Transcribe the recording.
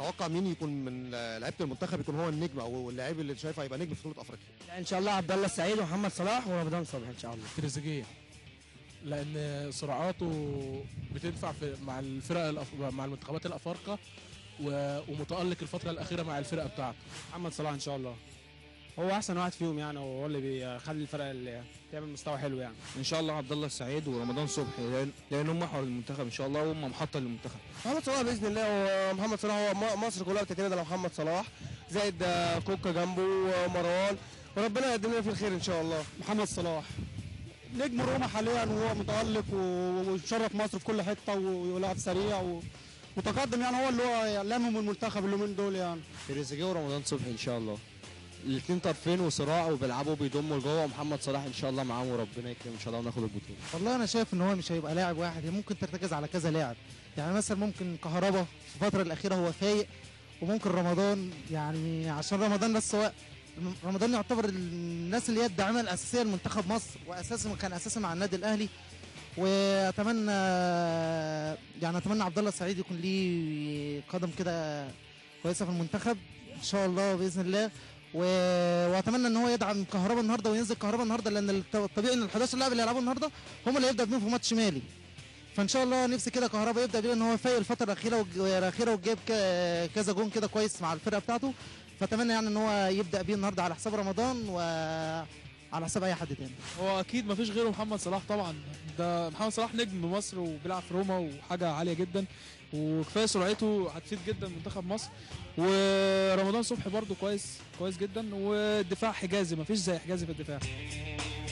تتوقع مين يكون من لعيبه المنتخب يكون هو النجم او اللاعب اللي شايفه هيبقى نجم في بطوله افريقيا لا ان شاء الله عبد الله السعيد ومحمد صلاح ورمضان صبحي ان شاء الله تريزيجيه لان سرعاته بتنفع في مع الفرق الأف... مع المنتخبات الافارقه و... ومتالق الفتره الاخيره مع الفرقه بتاعته محمد صلاح ان شاء الله هو احسن واحد فيهم يعني وهو اللي بيخلي الفرق اللي تعمل مستوى حلو يعني ان شاء الله عبد الله السعيد ورمضان صبحي لان لان هم محور المنتخب ان شاء الله وهم محطه للمنتخب محمد صلاح باذن الله ومحمد صلاح هو م- مصر كلها بتعتمد على محمد صلاح زائد آه، كوكا جنبه ومروان وربنا يقدم لنا فيه الخير ان شاء الله محمد صلاح نجم روما حاليا وهو متالق و- وشرف مصر في كل حته و- ولاعب سريع و- متقدم يعني هو اللي هو لامم المنتخب اليومين دول يعني تريزيجيه ورمضان صبحي ان شاء الله الاثنين طرفين وصراع وبيلعبوا بيضموا لجوه ومحمد صلاح ان شاء الله معاهم وربنا يكرم ان شاء الله وناخد البطوله والله انا شايف ان هو مش هيبقى لاعب واحد هي ممكن ترتكز على كذا لاعب يعني مثلا ممكن كهربا في الفتره الاخيره هو فايق وممكن رمضان يعني عشان رمضان بس هو رمضان يعتبر الناس اللي هي الداعمه الاساسيه لمنتخب مصر واساسا كان اساسا مع النادي الاهلي واتمنى يعني اتمنى عبد الله السعيد يكون ليه قدم كده كويسه في المنتخب ان شاء الله باذن الله و... واتمنى ان هو يدعم كهربا النهارده وينزل كهربا النهارده لان الط- الطبيعي ان ال 11 لاعب اللي هيلعبوا النهارده هم اللي هيبدا بيهم في ماتش مالي فان شاء الله نفسي كده كهربا يبدا بيه ان هو فايق الفتره الاخيره والج- الاخيره وجايب ك- كذا جون كده كويس مع الفرقه بتاعته فاتمنى يعني ان هو يبدا بيه النهارده على حساب رمضان وعلى حساب اي حد تاني هو اكيد ما فيش غيره محمد صلاح طبعا ده محمد صلاح نجم مصر وبيلعب في روما وحاجه عاليه جدا وكفايه سرعته هتفيد جدا منتخب مصر ورمضان صبحي برضو كويس كويس جدا والدفاع حجازي ما فيش زي حجازي في الدفاع